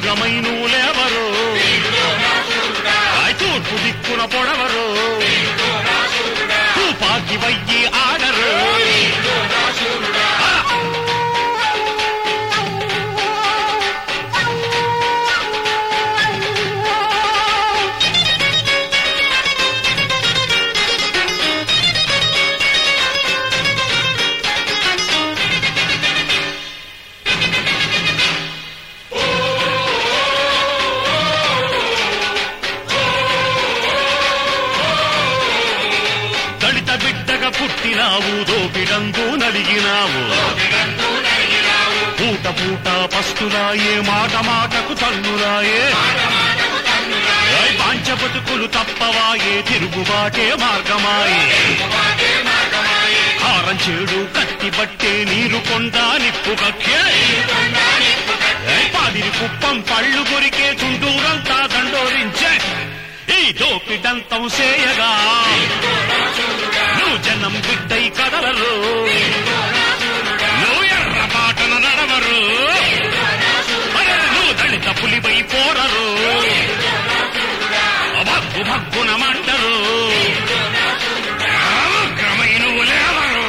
ఉగ్రమైనూలెవరు ఆయ్ తూర్పు దిక్కున పొడవరు తుపాకి వయ్యి ఆడరు ఆ! దళిత బిడ్డగా పుట్టినావు దోపిడందు నలిగినావు పూట పూట పస్తులాయే మాట మాటకు తన్నులాయే ఐ పాంచ బతుకులు తప్పవాయే తిరుగుబాటే మార్గమాయే హారం చేడు కత్తి బట్టే నీరు కొండ నిప్పు కక్కే ఐ పాదిరి కుప్పం పళ్ళు కొరికే చుండూరంతా దండోరించే ఈ దోపిడంతం సేయగా నువ్వు జనం బిడ్డై కదలరు నువ్వు ఎర్ర పాటన నడవరు అరే నువ్వు దళిత పులిపై పోరరు భగ్గు భగ్గున మంటరు క్రమై నువ్వు లేవరు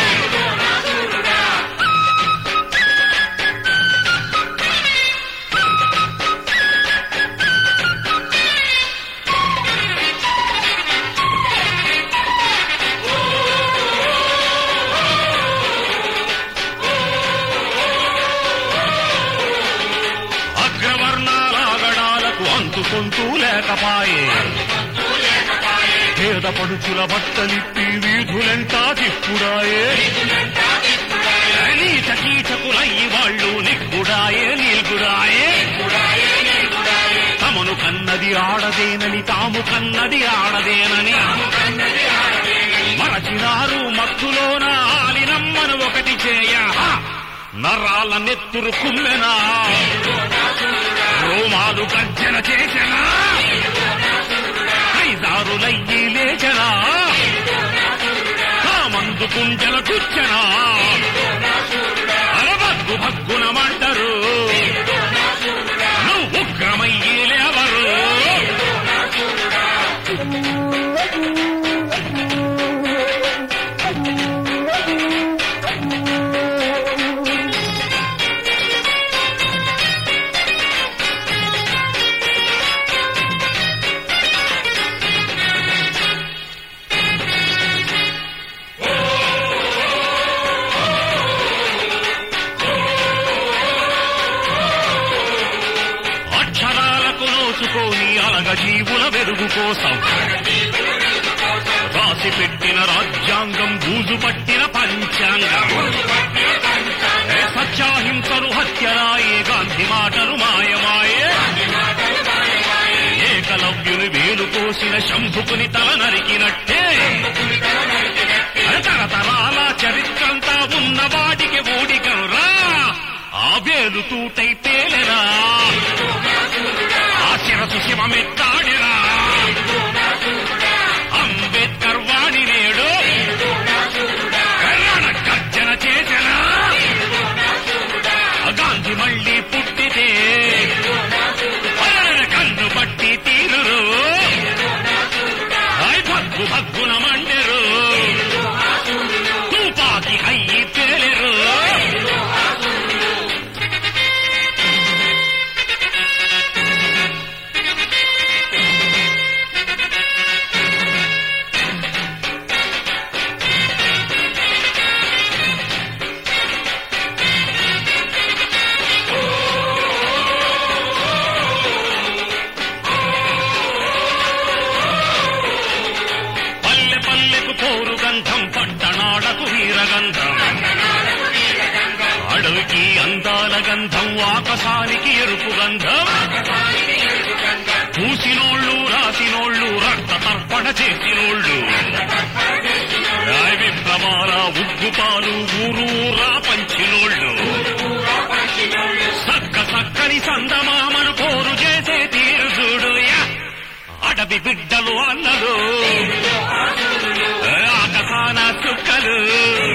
అగ్రవర్ణాలాగడాలకు అంతుకుంటూ లేకపాయే పేద పడుచుల బట్టలిప్పి వీధులెంటా తిప్పుడాయే నీచ కీచకులయ్యి వాళ్ళు నిగ్గుడాయే నీల్గుడాయే తమను కన్నది ఆడదేనని తాము కన్నది ఆడదేనని మరచినారు మత్తులోన ఆలినమ్మను ఒకటి చేయ నరాల నెత్తురు కుమ్మెనా రోమాలు గర్జన చేసెనా ఐదారులయ్యి లేచనా కామందు కుంజల కూర్చనా అరబగ్గు భగ్గున మంటరు నువ్వు ఉగ్రమయ్యి లేవరు అక్షరాలకు నోచుకోని అలగ జీవుల వెలుగు కోసం రాసి పెట్టిన రాజ్యాంగం బూజు పట్టిన పంచాంగం ఏ సత్యాహింసలు హత్యరాయే గాంధీ మాటలు మాయమాయే ఏకలవ్యుని వేలు కోసిన శంభుకుని తల నరికినట్టే తరతరాల చరిత్రంతా ఉన్న వాటికి ఊడికరా ఆ వేలు తూటై తేలెరా ఆ శిరసు శివమెత్తాడిరా అంబేద్కర్ వాడి నేడు రణ గర్జన చేసెనా గాంధీ మళ్ళీ పుట్టితే అరణ కన్ను పట్టి తీరురు ఐ భగ్గు భగ్గున మండెరు తుపాకి అయ్యి పేలెరు పల్లె పల్లెకు పోరు గంధం పట్టణాలకు వీరగంధం అడవికి అందాల గంధం ఆకాశానికి ఎరుపు గంధం పూసినోళ్ళు రాసినోళ్ళు రక్త తర్పణ చేసినోళ్ళు రాయ విప్లవాల ఉగ్గుపాలు ఊరూరా పంచినోళ్ళు సక్క సక్కని సందమామను పోరు చేసే తీరు చూడు యా. అడవి బిడ్డలు అన్నలు ఆకసాన చుక్కలు